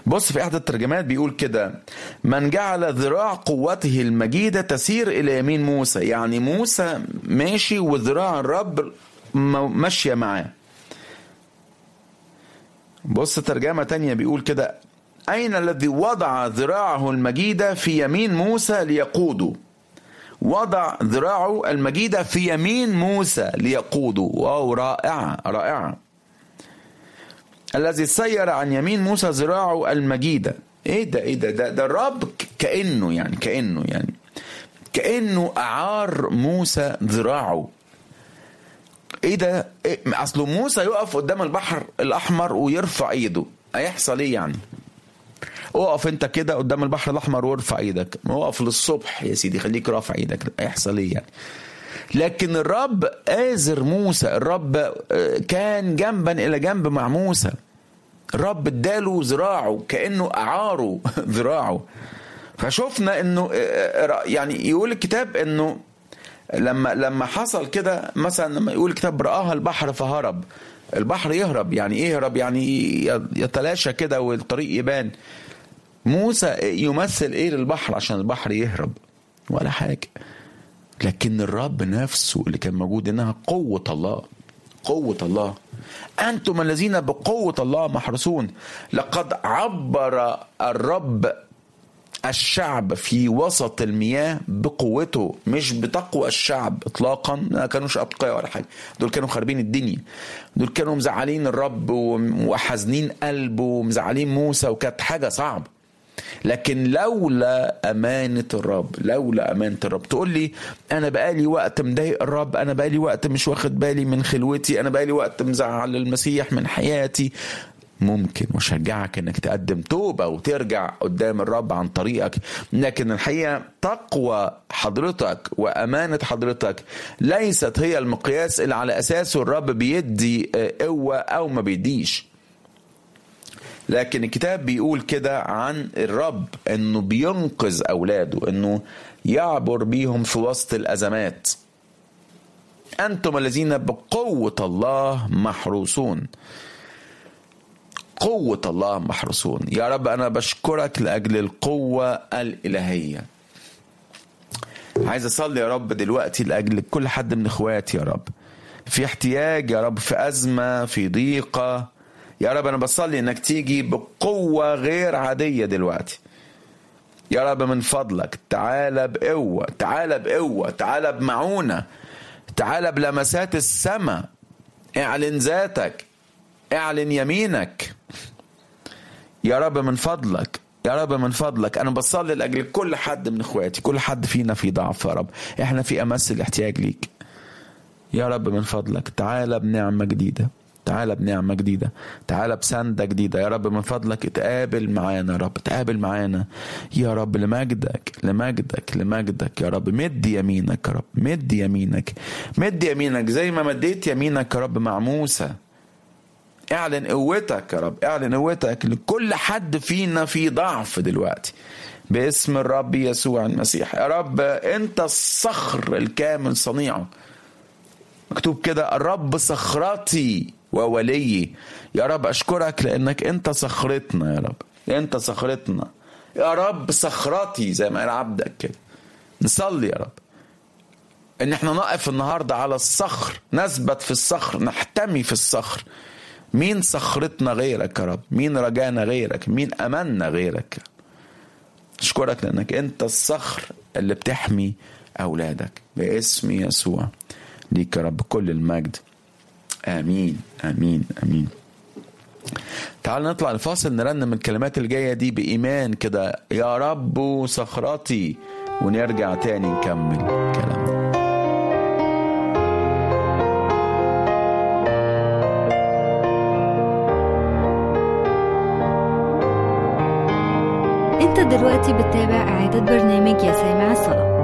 بص في احدى الترجمات بيقول كده من جعل ذراع قوته المجيده تسير الى يمين موسى يعني موسى ماشي وذراع الرب ماشيه معاه بص ترجمه تانية بيقول كده اين الذي وضع ذراعه المجيده في يمين موسى ليقوده وضع ذراعه المجيده في يمين موسى ليقوده واو رائعه رائعه الذي سير عن يمين موسى ذراعه المجيدة ايه ده ايه ده ده, ده الرب كأنه يعني كأنه يعني كأنه أعار موسى ذراعه ايه ده إيه اصله موسى يقف قدام البحر الاحمر ويرفع ايده هيحصل ايه يعني اقف انت كده قدام البحر الاحمر وارفع ايدك اقف للصبح يا سيدي خليك رافع ايدك هيحصل ايه يعني لكن الرب آزر موسى الرب كان جنبا إلى جنب مع موسى الرب اداله ذراعه كأنه أعاره ذراعه فشفنا انه يعني يقول الكتاب انه لما لما حصل كده مثلا لما يقول الكتاب رآها البحر فهرب البحر يهرب يعني ايه يهرب يعني يتلاشى كده والطريق يبان موسى يمثل ايه للبحر عشان البحر يهرب ولا حاجه لكن الرب نفسه اللي كان موجود انها قوة الله قوة الله أنتم الذين بقوة الله محرسون لقد عبر الرب الشعب في وسط المياه بقوته مش بتقوى الشعب اطلاقا ما كانوش اتقياء ولا حاجه دول كانوا خاربين الدنيا دول كانوا مزعلين الرب وحزنين قلبه ومزعلين موسى وكانت حاجه صعبه لكن لولا أمانة الرب لولا أمانة الرب تقول لي أنا بقالي وقت مضايق الرب أنا بقالي وقت مش واخد بالي من خلوتي أنا بقالي وقت مزعل المسيح من حياتي ممكن وشجعك انك تقدم توبة وترجع قدام الرب عن طريقك لكن الحقيقة تقوى حضرتك وأمانة حضرتك ليست هي المقياس اللي على أساسه الرب بيدي قوة أو ما بيديش لكن الكتاب بيقول كده عن الرب انه بينقذ اولاده انه يعبر بيهم في وسط الازمات انتم الذين بقوه الله محروسون قوه الله محروسون يا رب انا بشكرك لاجل القوه الالهيه عايز اصلي يا رب دلوقتي لاجل كل حد من اخواتي يا رب في احتياج يا رب في ازمه في ضيقه يا رب انا بصلي انك تيجي بقوة غير عادية دلوقتي يا رب من فضلك تعالى بقوة تعالى بقوة تعالى بمعونة تعالى بلمسات السماء اعلن ذاتك اعلن يمينك يا رب من فضلك يا رب من فضلك انا بصلي لاجل كل حد من اخواتي كل حد فينا في ضعف يا رب احنا في امس الاحتياج ليك يا رب من فضلك تعالى بنعمة جديدة تعالى بنعمة جديدة تعالى بسندة جديدة يا رب من فضلك اتقابل معانا يا رب اتقابل معانا يا رب لمجدك لمجدك لمجدك يا رب مد يمينك يا رب مد يمينك مد يمينك زي ما مديت يمينك يا رب مع موسى اعلن قوتك يا رب اعلن قوتك لكل حد فينا في ضعف دلوقتي باسم الرب يسوع المسيح يا رب انت الصخر الكامل صنيعه مكتوب كده الرب صخرتي ووليي يا رب اشكرك لانك انت صخرتنا يا رب انت صخرتنا يا رب صخرتي زي ما قال عبدك كده نصلي يا رب ان احنا نقف النهارده على الصخر نثبت في الصخر نحتمي في الصخر مين صخرتنا غيرك يا رب مين رجانا غيرك مين امنا غيرك اشكرك لانك انت الصخر اللي بتحمي اولادك باسم يسوع ليك يا رب كل المجد امين امين امين تعال نطلع الفاصل نرنم الكلمات الجاية دي بإيمان كده يا رب صخرتي ونرجع تاني نكمل كلامنا انت دلوقتي بتتابع إعادة برنامج يا سامع الصلاة